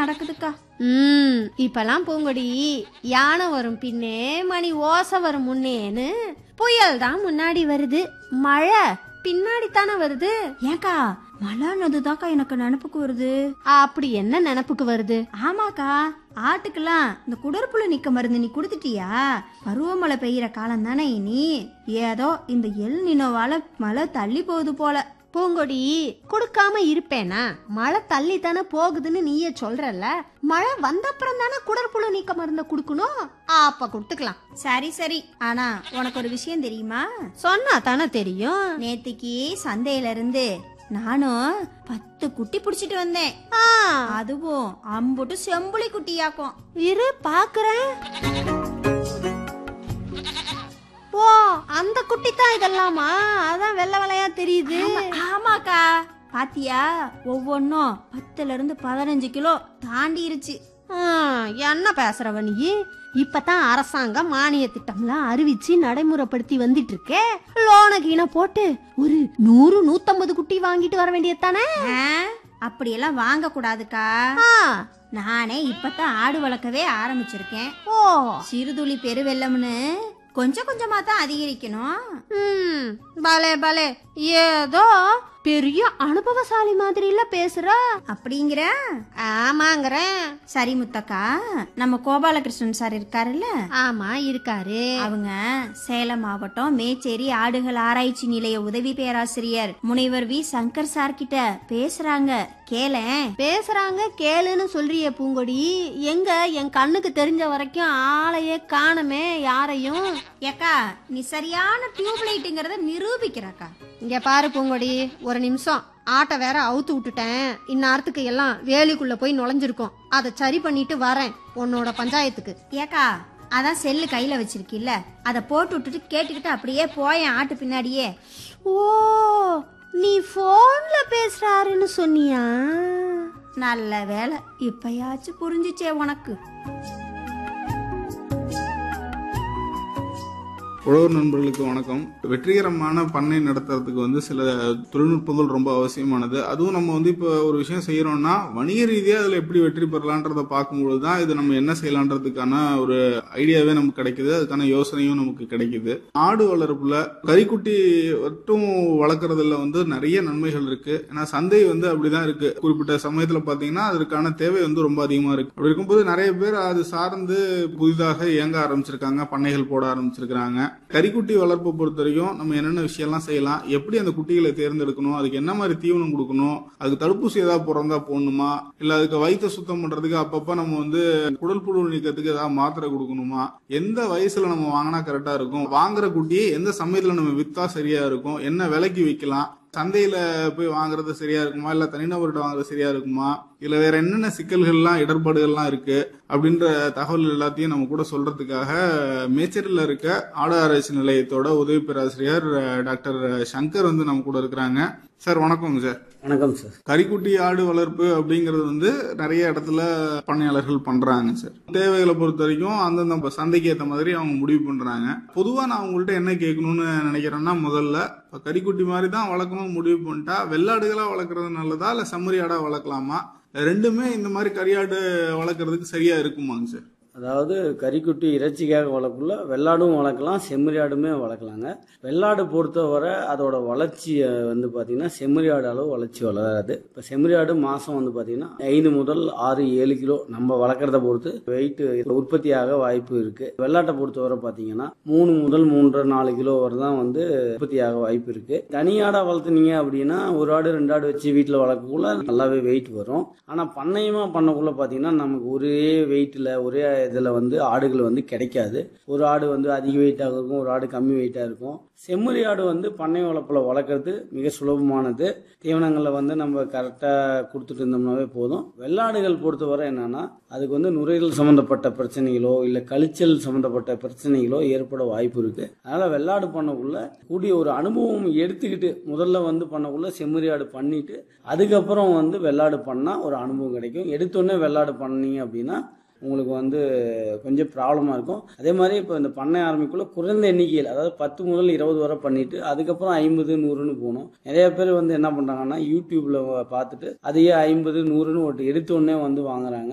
நடக்குதுக்கா ம் இப்பெல்லாம் பூங்கொடி யானை வரும் பின்னே மணி ஓசை வரும் முன்னேன்னு புயல் தான் முன்னாடி வருது மழை பின்னாடி தானே வருது ஏன்க்கா மழைன்னதுதாக்கா எனக்கு நினப்புக்கு வருது அப்படி என்ன நினப்புக்கு வருது ஆமாக்கா ஆட்டுக்கெல்லாம் இந்த குடற்புழு நிக்க மருந்து நீ கொடுத்துட்டியா பருவமழை பெய்யற காலம் தானே இனி ஏதோ இந்த எல் நினோவால மழை தள்ளி போகுது போல பூங்கொடி கொடுக்காம இருப்பேனா மழை தள்ளி தானே போகுதுன்னு நீயே சொல்றல்ல மழை வந்தப்புறம் தானே குடற்புழு நீக்க மருந்த கொடுக்கணும் அப்ப கொடுத்துக்கலாம் சரி சரி ஆனா உனக்கு ஒரு விஷயம் தெரியுமா சொன்னா தானே தெரியும் நேத்திக்கு சந்தையில இருந்து நானும் பத்து குட்டி புடிச்சிட்டு வந்தேன் ஆ, அதுவும் அம்புட்டு செம்புளி குட்டியாக்கும் இரு பாக்குறேன் ஓ அந்த குட்டி தான் இதெல்லாமா அதான் வெள்ளை வெள்ளையா தெரியுது ஆமாக்கா பாத்தியா ஒவ்வொன்னும் பத்துல இருந்து பதினஞ்சு கிலோ தாண்டிருச்சு ஆ, என்ன பேசுறவ நீ இப்பதான் அரசாங்கம் மானிய திட்டம்லாம் அறிவிச்சு நடைமுறைப்படுத்தி வந்துட்டு இருக்கே லோன கீன போட்டு ஒரு நூறு நூத்தம்பது குட்டி வாங்கிட்டு வர வேண்டியதானே ஆ, அப்படியெல்லாம் வாங்க கூடாதுக்கா நானே இப்பதான் ஆடு வளர்க்கவே ஆரம்பிச்சிருக்கேன் ஓ சிறுதுளி பெருவெள்ளம்னு கொஞ்சம் கொஞ்சமா தான் அதிகரிக்கணும் ம் பலே பலே ஏதோ பெரிய அனுபவசாலி மாதிரி இல்ல பேசுற அப்படிங்கிற ஆமாங்கிறேன் சரி முத்தக்கா நம்ம கோபாலகிருஷ்ணன் சார் இருக்காருல்ல ஆமா இருக்காரு அவங்க சேலம் மாவட்டம் மேச்சேரி ஆடுகள் ஆராய்ச்சி நிலைய உதவி பேராசிரியர் முனைவர் வி சங்கர் சார் கிட்ட பேசுறாங்க கேளேன் பேசுறாங்க கேளுன்னு சொல்றியே பூங்கொடி எங்க என் கண்ணுக்கு தெரிஞ்ச வரைக்கும் ஆளையே காணமே யாரையும் ஏக்கா நீ சரியான டியூப் லைட்டுங்கிறத நிரூபிக்கிறக்கா இங்க பாரு பூங்கொடி ஒரு நிமிஷம் ஆட்டை வேற அவுத்து விட்டுட்டேன் இந்நேரத்துக்கு எல்லாம் வேலிக்குள்ள போய் நுழைஞ்சிருக்கோம் அதை சரி பண்ணிட்டு வரேன் உன்னோட பஞ்சாயத்துக்கு ஏக்கா அதான் செல்லு கையில வச்சிருக்கில்ல அதை போட்டு விட்டுட்டு கேட்டுக்கிட்டு அப்படியே போயேன் ஆட்டு பின்னாடியே ஓ நீ போன்ல பேசுறாருன்னு சொன்னியா நல்ல வேலை இப்பயாச்சும் புரிஞ்சுச்சே உனக்கு உழவர் நண்பர்களுக்கு வணக்கம் வெற்றிகரமான பண்ணை நடத்துறதுக்கு வந்து சில தொழில்நுட்பங்கள் ரொம்ப அவசியமானது அதுவும் நம்ம வந்து இப்போ ஒரு விஷயம் செய்யறோம்னா வணிக ரீதியாக அதில் எப்படி வெற்றி பெறலான்றத பார்க்கும்பொழுது தான் இது நம்ம என்ன செய்யலான்றதுக்கான ஒரு ஐடியாவே நமக்கு கிடைக்குது அதுக்கான யோசனையும் நமக்கு கிடைக்குது ஆடு வளர்ப்புல கறிக்குட்டி மட்டும் வளர்க்குறதுல வந்து நிறைய நன்மைகள் இருக்கு ஏன்னா சந்தை வந்து அப்படிதான் இருக்கு குறிப்பிட்ட சமயத்துல பாத்தீங்கன்னா அதற்கான தேவை வந்து ரொம்ப அதிகமா இருக்கு அப்படி இருக்கும்போது நிறைய பேர் அது சார்ந்து புதிதாக இயங்க ஆரம்பிச்சிருக்காங்க பண்ணைகள் போட ஆரம்பிச்சிருக்காங்க கறிக்குட்டி வளர்ப்பை பொறுத்த வரைக்கும் நம்ம என்னென்ன விஷயம்லாம் செய்யலாம் எப்படி அந்த குட்டிகளை தேர்ந்தெடுக்கணும் அதுக்கு என்ன மாதிரி தீவனம் கொடுக்கணும் அதுக்கு தடுப்பூசி ஏதாவது பிறந்தா போடணுமா இல்ல அதுக்கு வயிற்ற சுத்தம் பண்றதுக்கு அப்பப்ப நம்ம வந்து குடல் புழு நீக்கத்துக்கு ஏதாவது மாத்திரை கொடுக்கணுமா எந்த வயசுல நம்ம வாங்கினா கரெக்டா இருக்கும் வாங்குற குட்டியை எந்த சமயத்துல நம்ம வித்தா சரியா இருக்கும் என்ன விலைக்கு விற்கலாம் சந்தையில போய் வாங்குறது சரியா இருக்குமா இல்ல தனிநபர்கிட்ட வாங்குறது சரியா இருக்குமா இல்ல வேற என்னென்ன சிக்கல்கள்லாம் இடர்பாடுகள்லாம் இருக்கு அப்படின்ற தகவல் எல்லாத்தையும் நம்ம கூட சொல்றதுக்காக மேச்சேரியில் இருக்க ஆடு ஆராய்ச்சி நிலையத்தோட உதவி பேராசிரியர் அஹ், டாக்டர் சங்கர் வந்து நம்ம கூட இருக்கிறாங்க சார் வணக்கங்க சார் வணக்கம் சார் கறிக்குட்டி ஆடு வளர்ப்பு அப்படிங்கிறது வந்து நிறைய இடத்துல பண்ணையாளர்கள் பண்றாங்க சார் தேவைகளை பொறுத்த வரைக்கும் அந்தந்த ப- சந்தைக்கு ஏற்ற மாதிரி அவங்க முடிவு பண்றாங்க பொதுவா நான் உங்கள்கிட்ட என்ன கேட்கணும்னு நினைக்கிறேன்னா முதல்ல இப்ப கறிக்குட்டி மாதிரி தான் வளர்க்கணும் முடிவு பண்ணிட்டா வெள்ளாடுகளா வளர்க்குறது நல்லதா இல்ல செம்மறி ஆடா வளர்க்கலாமா ரெண்டுமே இந்த மாதிரி கறியாடு வளர்க்குறதுக்கு சரியா இருக்குமாங்க சார் அதாவது கறிக்குட்டி இறைச்சிக்காக வளர்க்கல வெள்ளாடும் வளர்க்கலாம் செம்மறி ஆடுமே வளர்க்கலாங்க வெள்ளாடு பொறுத்தவரை அதோட வளர்ச்சியை வந்து பார்த்தீங்கன்னா செம்மறி ஆடு அளவு வளர்ச்சி வளராது இப்போ செம்மறி ஆடு மாதம் வந்து பார்த்தீங்கன்னா ஐந்து முதல் ஆறு ஏழு கிலோ நம்ம வளர்க்குறத பொறுத்து வெயிட் உற்பத்தியாக வாய்ப்பு இருக்கு வெள்ளாட்டை பொறுத்தவரை பார்த்தீங்கன்னா மூணு முதல் மூன்றரை நாலு கிலோ வரை தான் வந்து உற்பத்தியாக வாய்ப்பு இருக்கு தனி ஆடா வளர்த்துனீங்க அப்படின்னா ஒரு ஆடு ரெண்டு ஆடு வச்சு வீட்டில் வளர்க்கக்குள்ள நல்லாவே வெயிட் வரும் ஆனால் பண்ணையமாக பண்ணக்குள்ள பார்த்தீங்கன்னா நமக்கு ஒரே வெயிட்டில் ஒரே இதில் வந்து ஆடுகள் வந்து கிடைக்காது ஒரு ஆடு வந்து அதிக வெயிட்டாக இருக்கும் ஒரு ஆடு கம்மி வெயிட்டாக இருக்கும் செம்மறி ஆடு வந்து பண்ணை வளர்ப்பில் வளர்க்குறது மிக சுலபமானது தீவனங்களை வந்து நம்ம கரெக்டாக கொடுத்துட்டு இருந்தோம்னாவே போதும் வெள்ளாடுகள் பொறுத்தவரை என்னன்னா அதுக்கு வந்து நுரையீரல் சம்மந்தப்பட்ட பிரச்சனைகளோ இல்லை கழிச்சல் சம்மந்தப்பட்ட பிரச்சனைகளோ ஏற்பட வாய்ப்பு இருக்கு அதனால வெள்ளாடு பண்ணக்குள்ள கூடிய ஒரு அனுபவம் எடுத்துக்கிட்டு முதல்ல வந்து பண்ணக்குள்ள செம்மறி ஆடு பண்ணிட்டு அதுக்கப்புறம் வந்து வெள்ளாடு பண்ணா ஒரு அனுபவம் கிடைக்கும் எடுத்தோடனே வெள்ளாடு பண்ணீங்க அப்படின்னா உங்களுக்கு வந்து கொஞ்சம் ப்ராப்ளமாக இருக்கும் அதே மாதிரி இப்போ இந்த பண்ணை ஆரம்பிக்குள்ள குறைந்த எண்ணிக்கையில் அதாவது பத்து முதல் இருபது வரை பண்ணிட்டு அதுக்கப்புறம் ஐம்பது நூறுன்னு போகணும் நிறைய பேர் வந்து என்ன பண்ணுறாங்கன்னா யூடியூப்ல பார்த்துட்டு அதையே ஐம்பது நூறுன்னு ஒரு எடுத்தோடனே வந்து வாங்குறாங்க